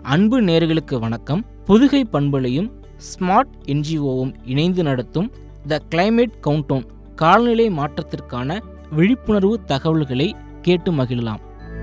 அன்பு நேர்களுக்கு வணக்கம் புதுகை பண்பலையும் ஸ்மார்ட் என்ஜிஓவும் இணைந்து நடத்தும் த கிளைமேட் கவுண்டவுன் காலநிலை மாற்றத்திற்கான விழிப்புணர்வு தகவல்களை கேட்டு மகிழலாம்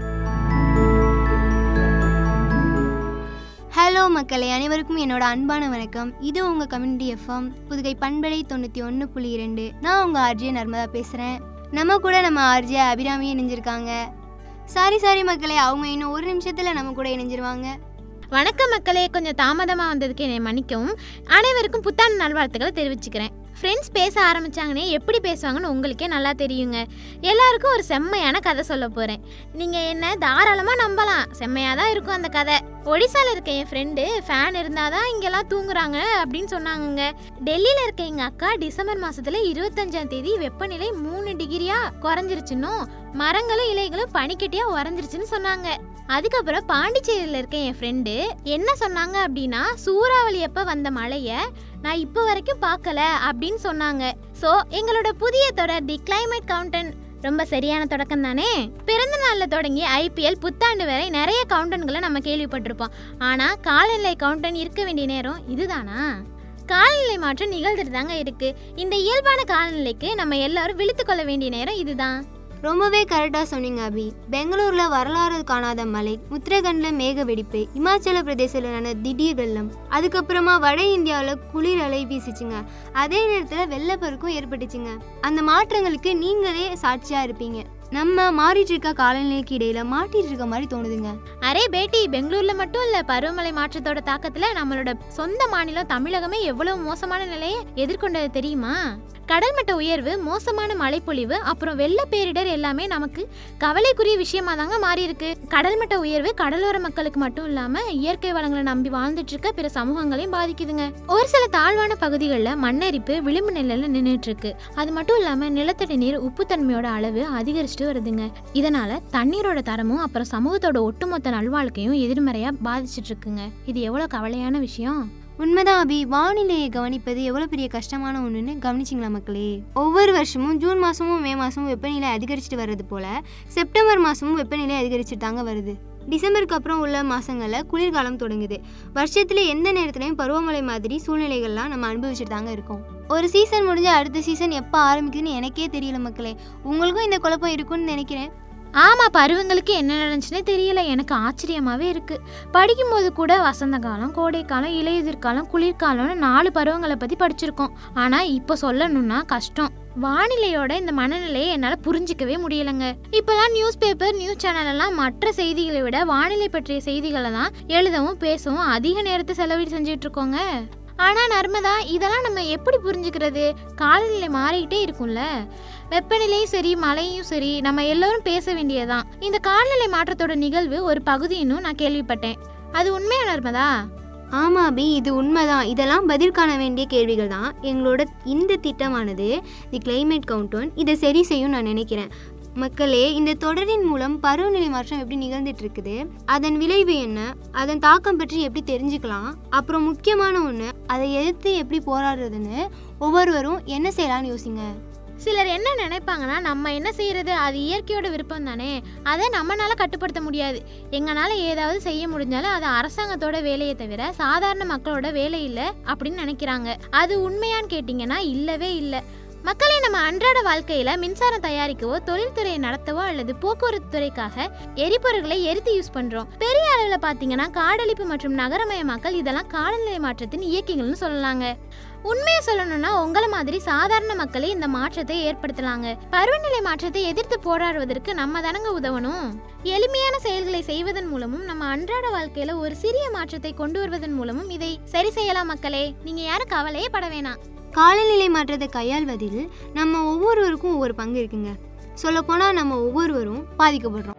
ஹலோ மக்களே அனைவருக்கும் என்னோட அன்பான வணக்கம் இது உங்கள் கம்யூனிட்டி எஃப்எம் புதுகை பண்பலை தொண்ணூற்றி ஒன்று புள்ளி இரண்டு நான் உங்கள் ஆர்ஜே நர்மதா பேசுகிறேன் நம்ம கூட நம்ம ஆர்ஜே அபிராமி இணைஞ்சிருக்காங்க சாரி சாரி மக்களே அவங்க இன்னும் ஒரு நிமிஷத்தில் நம்ம கூட இணைஞ்சிருவாங்க வணக்கம் மக்களே கொஞ்சம் தாமதமாக வந்ததுக்கு என்னை மன்னிக்கவும் அனைவருக்கும் புத்தாண்டு நல்வாழ்த்துக்களை தெரிவிச்சுக்கிறேன் ஃப்ரெண்ட்ஸ் பேச ஆரம்பிச்சாங்கன்னே எப்படி பேசுவாங்கன்னு உங்களுக்கே நல்லா தெரியுங்க எல்லாருக்கும் ஒரு செம்மையான கதை சொல்ல போகிறேன் நீங்கள் என்ன தாராளமாக நம்பலாம் செம்மையாக தான் இருக்கும் அந்த கதை ஒடிசால இருக்க என் ஃப்ரெண்டு ஃபேன் இருந்தால் தான் இங்கெல்லாம் தூங்குறாங்க அப்படின்னு சொன்னாங்கங்க டெல்லியில் இருக்க எங்கள் அக்கா டிசம்பர் மாதத்தில் இருபத்தஞ்சாம் தேதி வெப்பநிலை மூணு டிகிரியா குறைஞ்சிருச்சுன்னும் மரங்களும் இலைகளும் பனிக்கட்டியா உறைஞ்சிருச்சுன்னு சொன்னாங்க அதுக்கப்புறம் பாண்டிச்சேரியில் இருக்க என் ஃப்ரெண்டு என்ன சொன்னாங்க அப்படின்னா சூறாவளி அப்போ வந்த மழையை நான் இப்போ வரைக்கும் பார்க்கல அப்படின்னு சொன்னாங்க ஸோ எங்களோட புதிய தொடர் தி கிளைமேட் கவுண்டன் ரொம்ப சரியான தொடக்கம் தானே பிறந்த நாளில் தொடங்கி ஐபிஎல் புத்தாண்டு வரை நிறைய கவுண்டன்களை நம்ம கேள்விப்பட்டிருப்போம் ஆனால் காலநிலை கவுண்டன் இருக்க வேண்டிய நேரம் இதுதானா காலநிலை மாற்றம் நிகழ்ந்துட்டு தாங்க இருக்கு இந்த இயல்பான காலநிலைக்கு நம்ம எல்லாரும் விழித்து கொள்ள வேண்டிய நேரம் இதுதான் ரொம்பவே கரெக்டாக சொன்னீங்க அபி பெங்களூரில் வரலாறு காணாத மழை உத்தரகண்டில் மேக வெடிப்பு இமாச்சல பிரதேசத்தில் நடந்த திடீர் வெள்ளம் அதுக்கப்புறமா வட இந்தியாவில் குளிர் அலை வீசிச்சுங்க அதே நேரத்தில் வெள்ளப்பெருக்கும் ஏற்பட்டுச்சுங்க அந்த மாற்றங்களுக்கு நீங்களே சாட்சியாக இருப்பீங்க நம்ம மாறிட்டு இருக்க காலநிலைக்கு இடையில மாட்டிட்டு இருக்க மாதிரி தோணுதுங்க அரே பேட்டி பெங்களூர்ல மட்டும் இல்ல பருவமழை மாற்றத்தோட தாக்கத்துல நம்மளோட சொந்த மாநிலம் தமிழகமே எவ்வளவு மோசமான நிலையை எதிர்கொண்டது தெரியுமா கடல் மட்ட உயர்வு மோசமான மழைப்பொழிவு அப்புறம் வெள்ள பேரிடர் எல்லாமே நமக்கு கவலைக்குரிய விஷயமா தாங்க மாறி இருக்கு கடல் மட்ட உயர்வு கடலோர மக்களுக்கு மட்டும் இல்லாம இயற்கை வளங்களை நம்பி வாழ்ந்துட்டு இருக்க பிற சமூகங்களையும் பாதிக்குதுங்க ஒரு சில தாழ்வான பகுதிகளில் மண்ணரிப்பு விளிம்பு நிலையில நின்றுட்டு இருக்கு அது மட்டும் இல்லாம நிலத்தடி நீர் உப்புத்தன்மையோட அளவு அதிகரிச்சுட்டு வருதுங்க இதனால தண்ணீரோட தரமும் அப்புறம் சமூகத்தோட ஒட்டுமொத்த நல்வாழ்க்கையும் எதிர்மறையா பாதிச்சிட்டு இருக்குங்க இது எவ்வளவு கவலையான விஷயம் உண்மைதான் அபி வானிலையை கவனிப்பது எவ்வளோ பெரிய கஷ்டமான ஒன்றுன்னு கவனிச்சிங்களா மக்களே ஒவ்வொரு வருஷமும் ஜூன் மாதமும் மே மாதமும் வெப்பநிலை அதிகரிச்சுட்டு வர்றது போல செப்டம்பர் மாதமும் வெப்பநிலை அதிகரிச்சுட்டு தாங்க வருது டிசம்பருக்கு அப்புறம் உள்ள மாதங்களில் குளிர்காலம் தொடங்குது வருஷத்தில் எந்த நேரத்துலையும் பருவமழை மாதிரி சூழ்நிலைகள்லாம் நம்ம அனுபவிச்சுட்டு தாங்க இருக்கோம் ஒரு சீசன் முடிஞ்சு அடுத்த சீசன் எப்போ ஆரம்பிக்குதுன்னு எனக்கே தெரியல மக்களே உங்களுக்கும் இந்த குழப்பம் இருக்குன்னு நினைக்கிறேன் ஆமா பருவங்களுக்கு என்ன நடந்துச்சுன்னே தெரியல எனக்கு ஆச்சரியமாவே இருக்கு படிக்கும்போது கூட வசந்த காலம் கோடைக்காலம் இலையுதிர்காலம் குளிர்காலம்னு நாலு பருவங்களை பத்தி படிச்சிருக்கோம் ஆனா இப்போ சொல்லணும்னா கஷ்டம் வானிலையோட இந்த மனநிலையை என்னால் புரிஞ்சிக்கவே முடியலைங்க இப்போலாம் நியூஸ் பேப்பர் நியூஸ் சேனல் எல்லாம் மற்ற செய்திகளை விட வானிலை பற்றிய செய்திகளை தான் எழுதவும் பேசவும் அதிக நேரத்தை செலவீடு செஞ்சுட்டு இருக்கோங்க ஆனால் நர்மதா இதெல்லாம் நம்ம எப்படி புரிஞ்சுக்கிறது காலநிலை மாறிக்கிட்டே இருக்கும்ல வெப்பநிலையும் சரி மழையும் சரி நம்ம எல்லோரும் பேச வேண்டியதுதான் இந்த காலநிலை மாற்றத்தோட நிகழ்வு ஒரு பகுதின்னு நான் கேள்விப்பட்டேன் அது உண்மையா நர்மதா ஆமாம் அபி இது உண்மைதான் இதெல்லாம் பதில் காண வேண்டிய கேள்விகள் தான் எங்களோட இந்த திட்டமானது தி கிளைமேட் கவுண்டவுன் இதை சரி செய்யும் நான் நினைக்கிறேன் மக்களே இந்த தொடரின் மூலம் பருவநிலை மாற்றம் எப்படி நிகழ்ந்துட்டு இருக்குது அதன் விளைவு என்ன அதன் தாக்கம் பற்றி எப்படி தெரிஞ்சுக்கலாம் அப்புறம் முக்கியமான ஒன்று அதை எதிர்த்து எப்படி போராடுறதுன்னு ஒவ்வொருவரும் என்ன செய்யலாம்னு யோசிங்க சிலர் என்ன நினைப்பாங்கன்னா நம்ம என்ன செய்யறது அது இயற்கையோட விருப்பம் தானே அதை நம்மனால கட்டுப்படுத்த முடியாது எங்கனால ஏதாவது செய்ய முடிஞ்சாலும் அது அரசாங்கத்தோட வேலையை தவிர சாதாரண மக்களோட வேலை இல்லை அப்படின்னு நினைக்கிறாங்க அது உண்மையான்னு கேட்டிங்கன்னா இல்லவே இல்லை மக்களே நம்ம அன்றாட வாழ்க்கையில மின்சாரம் தயாரிக்கவோ தொழில்துறையை நடத்தவோ அல்லது போக்குவரத்து துறைக்காக எரிபொருட்களை எரித்து யூஸ் பண்றோம் பெரிய அளவுல பாத்தீங்கன்னா காடழிப்பு மற்றும் நகரமயமாக்கல் இதெல்லாம் காலநிலை மாற்றத்தின் இயக்கிகள்னு சொல்லலாங்க உண்மையை சொல்லணும்னா உங்களை மாதிரி சாதாரண மக்களே இந்த மாற்றத்தை ஏற்படுத்தலாங்க பருவநிலை மாற்றத்தை எதிர்த்து போராடுவதற்கு நம்ம தானங்க உதவணும் எளிமையான செயல்களை செய்வதன் மூலமும் நம்ம அன்றாட வாழ்க்கையில ஒரு சிறிய மாற்றத்தை கொண்டு வருவதன் மூலமும் இதை சரி செய்யலாம் மக்களே நீங்க யாரும் கவலையே பட வேணாம் காலநிலை மாற்றத்தை கையாள்வதில் நம்ம ஒவ்வொருவருக்கும் ஒவ்வொரு பங்கு இருக்குங்க சொல்லப்போனால் நம்ம ஒவ்வொருவரும் பாதிக்கப்படுறோம்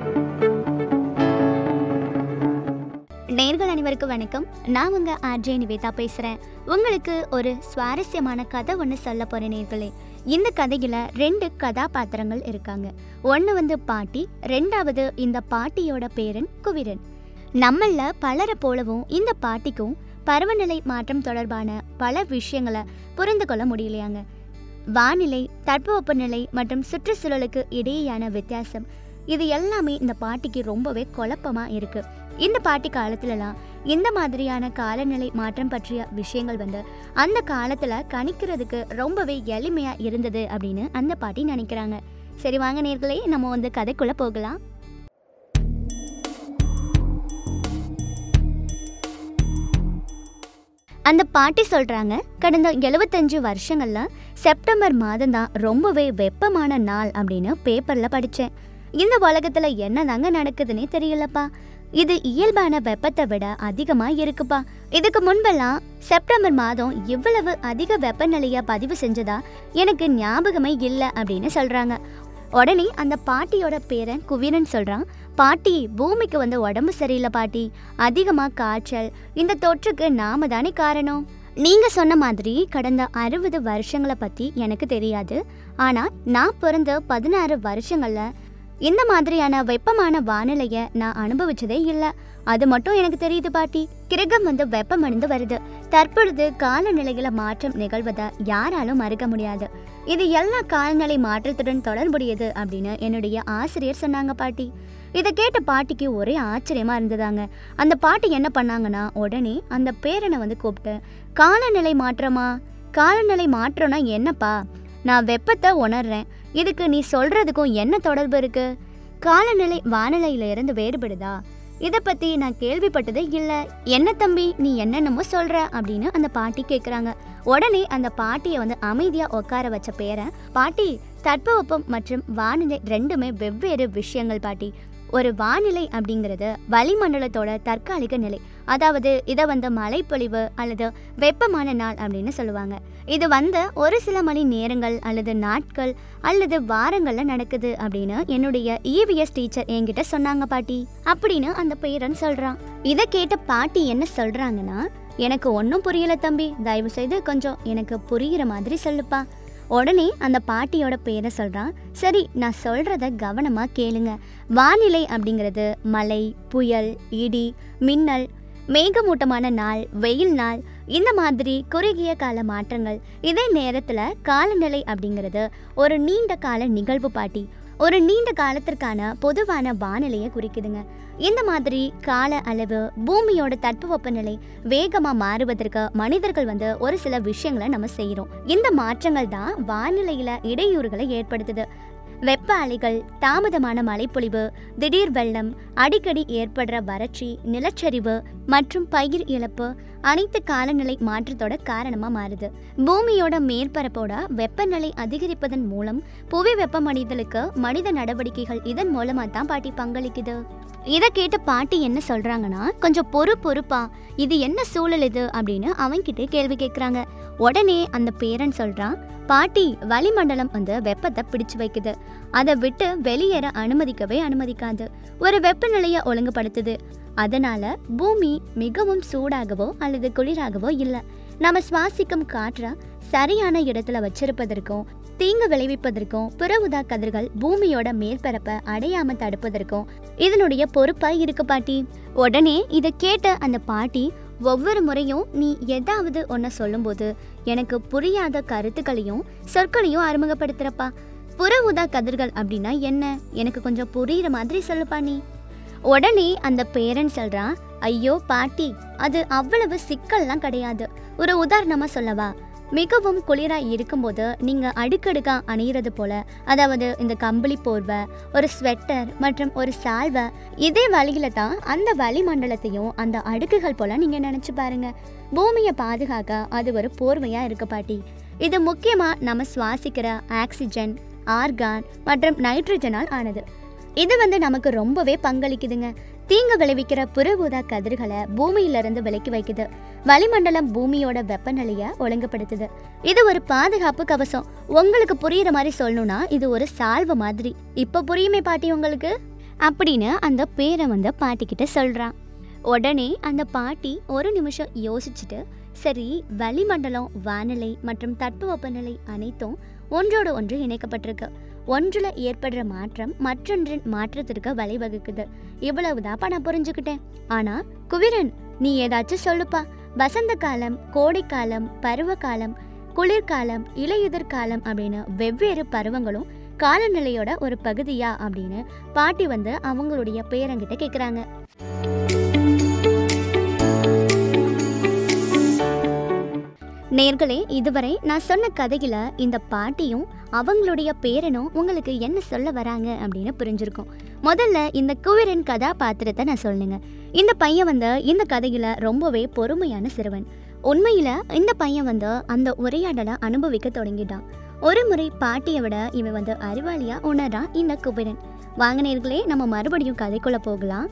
நேர்கள் அனைவருக்கும் வணக்கம் நான் உங்க ஆர்ஜே நிவேதா பேசுறேன் உங்களுக்கு ஒரு சுவாரஸ்யமான கதை ஒன்று சொல்ல போறேன் நேர்களே இந்த கதையில ரெண்டு கதாபாத்திரங்கள் இருக்காங்க ஒன்று வந்து பாட்டி ரெண்டாவது இந்த பாட்டியோட பேரன் குவிரன் நம்மள பலரை போலவும் இந்த பாட்டிக்கும் பருவநிலை மாற்றம் தொடர்பான பல விஷயங்களை புரிந்து கொள்ள முடியலையாங்க வானிலை தட்பவெப்பநிலை மற்றும் சுற்றுச்சூழலுக்கு இடையேயான வித்தியாசம் இது எல்லாமே இந்த பாட்டிக்கு ரொம்பவே குழப்பமா இருக்கு இந்த பாட்டி காலத்துலலாம் இந்த மாதிரியான காலநிலை மாற்றம் பற்றிய விஷயங்கள் வந்து அந்த காலத்துல கணிக்கிறதுக்கு ரொம்பவே எளிமையா இருந்தது அப்படின்னு அந்த பாட்டி நினைக்கிறாங்க சரி வாங்க நேர்களே நம்ம வந்து கதைக்குள்ள போகலாம் அந்த பாட்டி சொல்றாங்க கடந்த எழுபத்தஞ்சு வருஷங்கள்ல செப்டம்பர் மாதம் தான் ரொம்பவே வெப்பமான நாள் அப்படின்னு பேப்பர்ல படிச்சேன் இந்த உலகத்துல என்னதாங்க நடக்குதுன்னே தெரியலப்பா இது இயல்பான வெப்பத்தை விட அதிகமா இருக்குப்பா இதுக்கு முன்பெல்லாம் செப்டம்பர் மாதம் இவ்வளவு அதிக வெப்பநிலைய பதிவு செஞ்சதா எனக்கு ஞாபகமே இல்லை அப்படின்னு சொல்றாங்க உடனே அந்த பாட்டியோட பேரன் குவீரன் சொல்றான் பாட்டி பூமிக்கு வந்து உடம்பு சரியில்லை பாட்டி அதிகமா காய்ச்சல் இந்த தொற்றுக்கு நாம தானே காரணம் நீங்க சொன்ன மாதிரி கடந்த அறுபது வருஷங்களை பத்தி எனக்கு தெரியாது ஆனா நான் பிறந்த பதினாறு வருஷங்கள்ல இந்த மாதிரியான வெப்பமான வானிலையை நான் அனுபவிச்சதே இல்லை அது மட்டும் எனக்கு தெரியுது பாட்டி கிரகம் வந்து வெப்பமடைந்து வருது தற்பொழுது காலநிலையில மாற்றம் நிகழ்வதை யாராலும் மறுக்க முடியாது இது எல்லா காலநிலை மாற்றத்துடன் தொடர்புடையது அப்படின்னு என்னுடைய ஆசிரியர் சொன்னாங்க பாட்டி இதை கேட்ட பாட்டிக்கு ஒரே ஆச்சரியமா இருந்ததாங்க அந்த பாட்டி என்ன பண்ணாங்கன்னா உடனே அந்த பேரனை வந்து கூப்பிட்டு காலநிலை மாற்றமா காலநிலை மாற்றம்னா என்னப்பா நான் வெப்பத்தை உணர்றேன் இதுக்கு நீ சொல்றதுக்கும் என்ன தொடர்பு இருக்கு காலநிலை வானிலையில இருந்து வேறுபடுதா இதை பத்தி நான் கேள்விப்பட்டதே இல்ல என்ன தம்பி நீ என்னென்னமோ சொல்ற அப்படின்னு அந்த பாட்டி கேக்குறாங்க உடனே அந்த பாட்டியை வந்து அமைதியா உட்கார வச்ச பேரன் பாட்டி தட்பவெப்பம் மற்றும் வானிலை ரெண்டுமே வெவ்வேறு விஷயங்கள் பாட்டி ஒரு வானிலை அப்படிங்கிறது வளிமண்டலத்தோட தற்காலிக நிலை அதாவது இதை வந்து மழைப்பொழிவு அல்லது வெப்பமான நாள் அப்படின்னு சொல்லுவாங்க இது வந்து ஒரு சில மணி நேரங்கள் அல்லது நாட்கள் அல்லது வாரங்கள்ல நடக்குது அப்படின்னு என்னுடைய இவிஎஸ் டீச்சர் என்கிட்ட சொன்னாங்க பாட்டி அப்படின்னு அந்த பேரன் சொல்றான் இதை கேட்ட பாட்டி என்ன சொல்றாங்கன்னா எனக்கு ஒன்றும் புரியல தம்பி தயவு செய்து கொஞ்சம் எனக்கு புரிகிற மாதிரி சொல்லுப்பா உடனே அந்த பாட்டியோட பேரை சொல்றான் சரி நான் சொல்றத கவனமா கேளுங்க வானிலை அப்படிங்கிறது மழை புயல் இடி மின்னல் மேகமூட்டமான நாள் வெயில் நாள் இந்த மாதிரி குறுகிய கால மாற்றங்கள் இதே நேரத்துல காலநிலை அப்படிங்கிறது ஒரு நீண்ட கால நிகழ்வு பாட்டி ஒரு நீண்ட காலத்திற்கான பொதுவான வானிலையை குறிக்குதுங்க இந்த மாதிரி கால அளவு பூமியோட தட்பவெப்பநிலை வேகமா மாறுவதற்கு மனிதர்கள் வந்து ஒரு சில விஷயங்களை நம்ம செய்கிறோம் இந்த மாற்றங்கள் தான் வானிலையில இடையூறுகளை ஏற்படுத்துது வெப்ப அலைகள் தாமதமான மழைப்பொழிவு திடீர் வெள்ளம் அடிக்கடி ஏற்படுற வறட்சி நிலச்சரிவு மற்றும் பயிர் இழப்பு அனைத்து காலநிலை மாற்றத்தோட காரணமா மாறுது பூமியோட மேற்பரப்போட வெப்பநிலை அதிகரிப்பதன் மூலம் புவி வெப்பமடைதலுக்கு மனித நடவடிக்கைகள் இதன் மூலமா தான் பாட்டி பங்களிக்குது இதை கேட்ட பாட்டி என்ன சொல்றாங்கன்னா கொஞ்சம் பொறு பொறுப்பா இது என்ன சூழல் இது அப்படின்னு அவன்கிட்ட கேள்வி கேட்குறாங்க உடனே அந்த பேரன் சொல்றான் பாட்டி வளிமண்டலம் வந்து வெப்பத்தை பிடிச்சு வைக்குது அதை விட்டு வெளியேற அனுமதிக்கவே அனுமதிக்காது ஒரு வெப்பநிலையை ஒழுங்குபடுத்துது அதனால பூமி மிகவும் சூடாகவோ அல்லது குளிராகவோ இல்லை நம்ம சுவாசிக்கும் காற்றை சரியான இடத்துல வச்சிருப்பதற்கும் தீங்கு விளைவிப்பதற்கும் புற ஊதா கதிர்கள் பூமியோட மேற்பரப்பை அடையாம தடுப்பதற்கும் இதனுடைய பொறுப்பா இருக்கு பாட்டி உடனே இதை கேட்ட அந்த பாட்டி ஒவ்வொரு முறையும் நீ ஏதாவது ஒன்ன சொல்லும்போது எனக்கு புரியாத கருத்துக்களையும் சொற்களையும் அறிமுகப்படுத்துறப்பா புற ஊதா கதிர்கள் அப்படின்னா என்ன எனக்கு கொஞ்சம் புரியுற மாதிரி சொல்லுப்பா நீ உடனே அந்த பேரன் சொல்றான் ஐயோ பாட்டி அது அவ்வளவு சிக்கல்லாம் கிடையாது ஒரு உதாரணமா சொல்லவா மிகவும் குளிரா இருக்கும்போது நீங்க அடுக்கடுக்கா அணியிறது போல அதாவது இந்த கம்பளி போர்வை ஒரு ஸ்வெட்டர் மற்றும் ஒரு சால்வை இதே வழியில தான் அந்த வளிமண்டலத்தையும் அந்த அடுக்குகள் போல நீங்க நினைச்சு பாருங்க பூமியை பாதுகாக்க அது ஒரு போர்வையா இருக்கு பாட்டி இது முக்கியமா நம்ம சுவாசிக்கிற ஆக்சிஜன் ஆர்கான் மற்றும் நைட்ரஜனால் ஆனது இது வந்து நமக்கு ரொம்பவே பங்களிக்குதுங்க தீங்கு விளைவிக்கிற புற ஊதா கதிர்களை பூமியிலிருந்து விலக்கி வைக்குது வளிமண்டலம் பூமியோட வெப்பநிலையை ஒழுங்குபடுத்துது இது ஒரு பாதுகாப்பு கவசம் உங்களுக்கு புரியுற மாதிரி சொல்லணும்னா இது ஒரு சால்வு மாதிரி இப்போ புரியுமே பாட்டி உங்களுக்கு அப்படின்னு அந்த பேரை வந்து பாட்டிக்கிட்ட சொல்றான் உடனே அந்த பாட்டி ஒரு நிமிஷம் யோசிச்சுட்டு சரி வளிமண்டலம் வானிலை மற்றும் தட்பவெப்பநிலை அனைத்தும் ஒன்றோடு ஒன்று இணைக்கப்பட்டிருக்கு ஒன்றில் ஏற்படுற மாற்றம் மற்றொன்றின் மாற்றத்திற்கு வழிவகுக்குது இவ்வளவுதாப்பா நான் புரிஞ்சுக்கிட்டேன் ஆனா குவிரன் நீ ஏதாச்சும் சொல்லுப்பா வசந்த காலம் கோடைக்காலம் பருவகாலம் குளிர்காலம் இலையுதிர் காலம் அப்படின்னு வெவ்வேறு பருவங்களும் காலநிலையோட ஒரு பகுதியா அப்படின்னு பாட்டி வந்து அவங்களுடைய பேரங்கிட்ட கேக்குறாங்க நேர்களே இதுவரை நான் சொன்ன கதையில இந்த பாட்டியும் அவங்களுடைய பேரனும் உங்களுக்கு என்ன சொல்ல வராங்க அப்படின்னு புரிஞ்சிருக்கும் முதல்ல இந்த குவிரன் கதாபாத்திரத்தை நான் சொல்லுங்க இந்த பையன் வந்து இந்த கதையில ரொம்பவே பொறுமையான சிறுவன் உண்மையில இந்த பையன் வந்து அந்த உரையாடலை அனுபவிக்க தொடங்கிட்டான் ஒரு முறை பாட்டியை விட இவன் வந்து அறிவாளியா உணரான் இந்த குபிரன் வாங்க நேர்களே நம்ம மறுபடியும் கதைக்குள்ள போகலாம்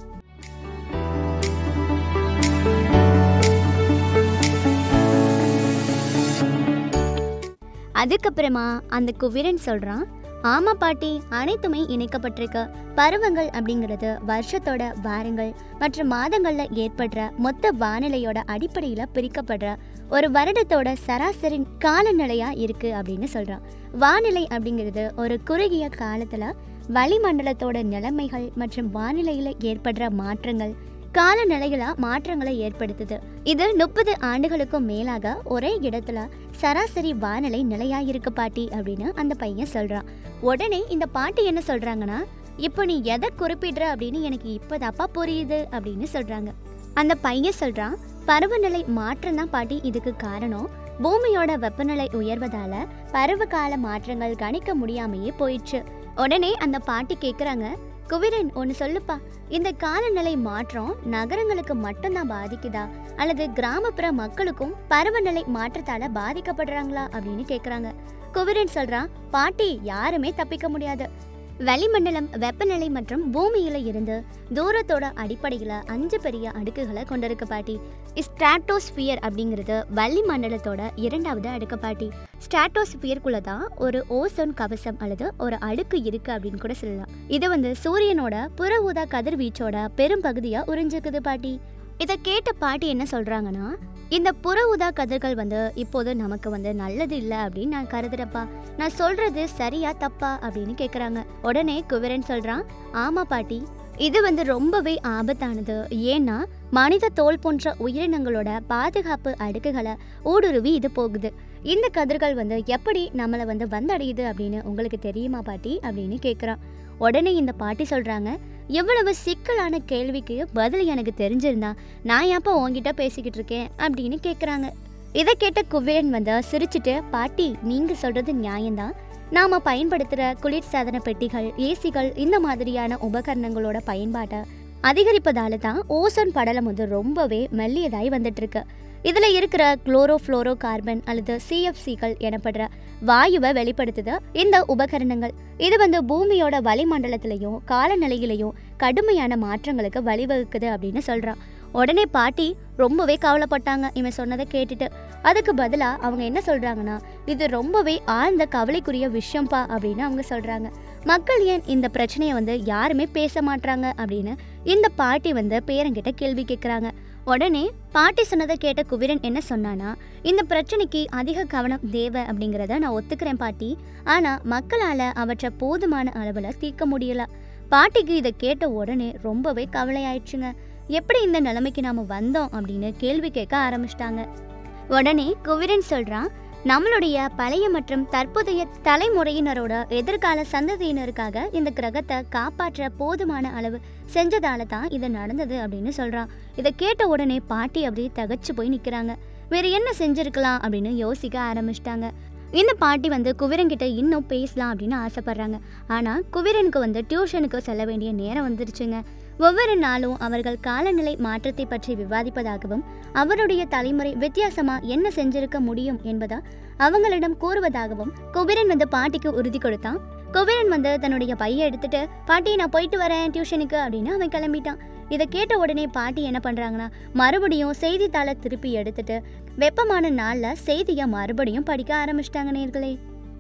அதுக்கப்புறமா அந்த குவிரன் சொல்றான் ஆமா பாட்டி அனைத்துமே இணைக்கப்பட்டிருக்கு பருவங்கள் அப்படிங்கிறது வருஷத்தோட வாரங்கள் மற்றும் மாதங்கள்ல ஏற்படுற மொத்த வானிலையோட அடிப்படையில பிரிக்கப்படுற ஒரு வருடத்தோட சராசரி காலநிலையா இருக்கு அப்படின்னு சொல்றான் வானிலை அப்படிங்கிறது ஒரு குறுகிய காலத்துல வளிமண்டலத்தோட நிலைமைகள் மற்றும் வானிலையில ஏற்படுற மாற்றங்கள் காலநிலைகளா மாற்றங்களை ஏற்படுத்துது இது முப்பது ஆண்டுகளுக்கும் மேலாக ஒரே இடத்துல சராசரி வானிலை நிலையா இருக்கு பாட்டி அப்படின்னு அந்த பையன் சொல்றான் உடனே இந்த பாட்டி என்ன சொல்றாங்கன்னா இப்போ நீ எதை குறிப்பிடுற அப்படின்னு எனக்கு இப்போதாப்பா புரியுது அப்படின்னு சொல்றாங்க அந்த பையன் சொல்றான் பருவநிலை மாற்றம் தான் பாட்டி இதுக்கு காரணம் பூமியோட வெப்பநிலை உயர்வதால பருவகால மாற்றங்கள் கணிக்க முடியாமையே போயிடுச்சு உடனே அந்த பாட்டி கேக்குறாங்க குவிரன் ஒன்று சொல்லுப்பா இந்த காலநிலை மாற்றம் நகரங்களுக்கு மட்டும்தான் பாதிக்குதா அல்லது கிராமப்புற மக்களுக்கும் பருவநிலை மாற்றத்தால பாதிக்கப்படுறாங்களா அப்படின்னு கேக்குறாங்க குவிரன் சொல்றான் பாட்டி யாருமே தப்பிக்க முடியாது வளிமண்டலம் வெப்பநிலை மற்றும் பூமியில இருந்து தூரத்தோட அடிப்படையில அஞ்சு பெரிய அடுக்குகளை கொண்டிருக்கு பாட்டி ஸ்ட்ராட்டோஸ்பியர் அப்படிங்கிறது வளிமண்டலத்தோட இரண்டாவது அடுக்கு பாட்டி ஸ்ட்ராட்டோஸ்பியருக்குள்ள தான் ஒரு ஓசோன் கவசம் அல்லது ஒரு அடுக்கு இருக்கு அப்படின்னு கூட சொல்லலாம் இது வந்து சூரியனோட புற ஊதா கதிர்வீச்சோட பெரும் பகுதியா உறிஞ்சிருக்குது பாட்டி இதை கேட்ட பாட்டி என்ன சொல்றாங்கன்னா இந்த புற ஊதா கதிர்கள் வந்து இப்போது நமக்கு வந்து நல்லது இல்லை அப்படின்னு நான் கருதுறப்பா நான் சொல்றது சரியா தப்பா அப்படின்னு கேக்குறாங்க உடனே குவிரன் சொல்றான் ஆமா பாட்டி இது வந்து ரொம்பவே ஆபத்தானது ஏன்னா மனித தோல் போன்ற உயிரினங்களோட பாதுகாப்பு அடுக்குகளை ஊடுருவி இது போகுது இந்த கதிர்கள் வந்து எப்படி நம்மளை வந்து வந்தடையுது அப்படின்னு உங்களுக்கு தெரியுமா பாட்டி அப்படின்னு கேட்குறான் உடனே இந்த பாட்டி சொல்றாங்க எவ்வளவு சிக்கலான கேள்விக்கு பதில் எனக்கு தெரிஞ்சிருந்தா நான் ஏன்ப்பா உன்கிட்ட பேசிக்கிட்டு இருக்கேன் அப்படின்னு கேட்குறாங்க இதை கேட்ட குவிரன் வந்து சிரிச்சிட்டு பாட்டி நீங்க சொல்றது நியாயம்தான் நாம பயன்படுத்துகிற குளிர்சாதன பெட்டிகள் ஏசிகள் இந்த மாதிரியான உபகரணங்களோட பயன்பாட்டை அதிகரிப்பதால தான் ஓசோன் படலம் வந்து ரொம்பவே மெல்லியதாய் வந்துட்டு இருக்கு இதுல இருக்கிற குளோரோ ஃப்ளோரோ கார்பன் அல்லது சிஎஃப்சிகள் எனப்படுற வாயுவை வெளிப்படுத்துது இந்த உபகரணங்கள் இது வந்து பூமியோட வளிமண்டலத்திலையும் காலநிலையிலையும் கடுமையான மாற்றங்களுக்கு வழிவகுக்குது அப்படின்னு சொல்றான் உடனே பாட்டி ரொம்பவே கவலைப்பட்டாங்க இவன் சொன்னதை கேட்டுட்டு அதுக்கு பதிலாக அவங்க என்ன சொல்றாங்கன்னா இது ரொம்பவே ஆழ்ந்த கவலைக்குரிய விஷயம்ப்பா அப்படின்னு அவங்க சொல்றாங்க மக்கள் ஏன் இந்த பிரச்சனையை வந்து யாருமே பேச மாட்றாங்க அப்படின்னு இந்த பாட்டி வந்து பேரங்கிட்ட கேள்வி கேட்குறாங்க உடனே பாட்டி சொன்னதை கேட்ட குவிரன் என்ன சொன்னானா இந்த பிரச்சனைக்கு அதிக கவனம் தேவை அப்படிங்கிறத நான் ஒத்துக்கிறேன் பாட்டி ஆனால் மக்களால் அவற்றை போதுமான அளவில் தீர்க்க முடியல பாட்டிக்கு இதை கேட்ட உடனே ரொம்பவே கவலையாயிடுச்சுங்க எப்படி இந்த நிலைமைக்கு நாம வந்தோம் அப்படின்னு கேள்வி கேட்க ஆரம்பிச்சிட்டாங்க உடனே குவிரன் சொல்றான் நம்மளுடைய பழைய மற்றும் தற்போதைய தலைமுறையினரோட எதிர்கால சந்ததியினருக்காக இந்த கிரகத்தை காப்பாற்ற போதுமான அளவு செஞ்சதால தான் இது நடந்தது அப்படின்னு சொல்றான் இதை கேட்ட உடனே பாட்டி அப்படியே தகச்சு போய் நிக்கிறாங்க வேற என்ன செஞ்சிருக்கலாம் அப்படின்னு யோசிக்க ஆரம்பிச்சிட்டாங்க இந்த பாட்டி வந்து குவிரன்கிட்ட இன்னும் பேசலாம் அப்படின்னு ஆசைப்படுறாங்க ஆனால் குவிரனுக்கு வந்து டியூஷனுக்கு செல்ல வேண்டிய நேரம் வந்துருச்சுங்க ஒவ்வொரு நாளும் அவர்கள் காலநிலை மாற்றத்தை பற்றி விவாதிப்பதாகவும் அவருடைய தலைமுறை வித்தியாசமா என்ன செஞ்சிருக்க முடியும் என்பதை அவங்களிடம் கூறுவதாகவும் குபிரன் வந்து பாட்டிக்கு உறுதி கொடுத்தான் குபிரன் வந்து தன்னுடைய பையை எடுத்துட்டு பாட்டி நான் போயிட்டு வரேன் டியூஷனுக்கு அப்படின்னு அவன் கிளம்பிட்டான் இதை கேட்ட உடனே பாட்டி என்ன பண்றாங்கன்னா மறுபடியும் செய்தித்தாளை திருப்பி எடுத்துட்டு வெப்பமான நாள்ல செய்தியை மறுபடியும் படிக்க ஆரம்பிச்சிட்டாங்க நேர்களே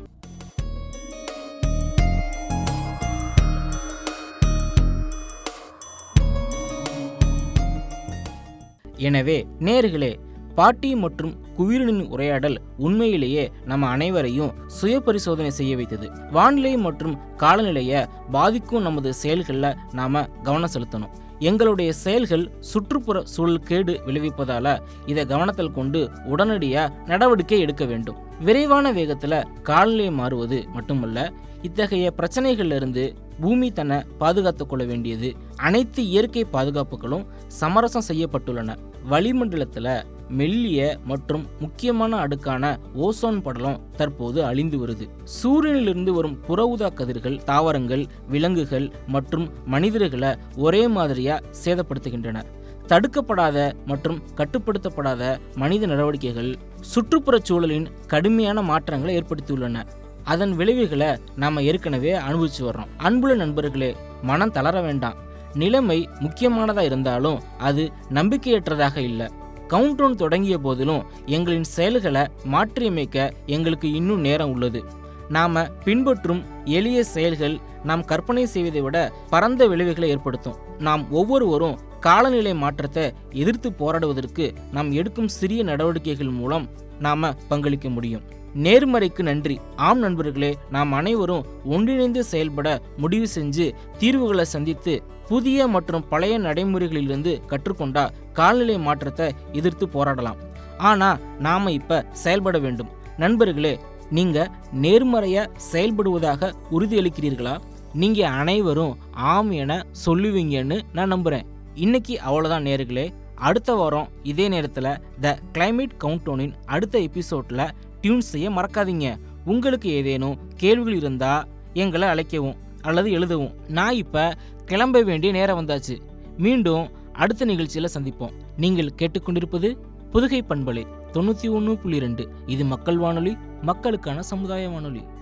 எனவே நேர்களே பாட்டி மற்றும் குவிரனின் உரையாடல் உண்மையிலேயே நம்ம அனைவரையும் சுய பரிசோதனை செய்ய வைத்தது வானிலை மற்றும் காலநிலையை பாதிக்கும் நமது செயல்களில் நாம கவனம் செலுத்தணும் எங்களுடைய செயல்கள் சுற்றுப்புற சூழல் கேடு விளைவிப்பதால இதை கவனத்தில் கொண்டு உடனடியாக நடவடிக்கை எடுக்க வேண்டும் விரைவான வேகத்தில் காலநிலை மாறுவது மட்டுமல்ல இத்தகைய பிரச்சனைகள்ல இருந்து பூமி தன்னை பாதுகாத்துக் கொள்ள வேண்டியது அனைத்து இயற்கை பாதுகாப்புகளும் சமரசம் செய்யப்பட்டுள்ளன வளிமண்டலத்துல மெல்லிய மற்றும் முக்கியமான அடுக்கான ஓசோன் படலம் தற்போது அழிந்து வருது சூரியனிலிருந்து வரும் புற ஊதா கதிர்கள் தாவரங்கள் விலங்குகள் மற்றும் மனிதர்களை ஒரே மாதிரியா சேதப்படுத்துகின்றன தடுக்கப்படாத மற்றும் கட்டுப்படுத்தப்படாத மனித நடவடிக்கைகள் சுற்றுப்புறச் சூழலின் கடுமையான மாற்றங்களை ஏற்படுத்தியுள்ளன அதன் விளைவுகளை நாம ஏற்கனவே அனுபவிச்சு வர்றோம் அன்புள்ள நண்பர்களே மனம் தளர வேண்டாம் நிலைமை முக்கியமானதா இருந்தாலும் அது நம்பிக்கையற்றதாக இல்லை கவுண்டவுன் தொடங்கிய போதிலும் எங்களின் செயல்களை மாற்றியமைக்க எங்களுக்கு இன்னும் நேரம் உள்ளது நாம பின்பற்றும் எளிய செயல்கள் நாம் கற்பனை செய்வதை விட பரந்த விளைவுகளை ஏற்படுத்தும் நாம் ஒவ்வொருவரும் காலநிலை மாற்றத்தை எதிர்த்து போராடுவதற்கு நாம் எடுக்கும் சிறிய நடவடிக்கைகள் மூலம் நாம பங்களிக்க முடியும் நேர்மறைக்கு நன்றி ஆம் நண்பர்களே நாம் அனைவரும் ஒன்றிணைந்து செயல்பட முடிவு செஞ்சு தீர்வுகளை சந்தித்து புதிய மற்றும் பழைய நடைமுறைகளிலிருந்து கற்றுக்கொண்டா காலநிலை மாற்றத்தை எதிர்த்து போராடலாம் ஆனா நாம இப்ப செயல்பட வேண்டும் நண்பர்களே நீங்க நேர்மறையா செயல்படுவதாக உறுதியளிக்கிறீர்களா நீங்க அனைவரும் ஆம் என சொல்லுவீங்கன்னு நான் நம்புறேன் இன்னைக்கு அவ்வளவுதான் நேர்களே அடுத்த வாரம் இதே நேரத்துல த கிளைமேட் கவுண்டோனின் அடுத்த எபிசோட்ல டியூன் செய்ய மறக்காதீங்க உங்களுக்கு ஏதேனும் கேள்விகள் இருந்தா எங்களை அழைக்கவும் அல்லது எழுதவும் நான் இப்ப கிளம்ப வேண்டிய நேரம் வந்தாச்சு மீண்டும் அடுத்த நிகழ்ச்சியில சந்திப்போம் நீங்கள் கேட்டுக்கொண்டிருப்பது புதுகை பண்பலை தொண்ணூத்தி ஒன்று புள்ளி ரெண்டு இது மக்கள் வானொலி மக்களுக்கான சமுதாய வானொலி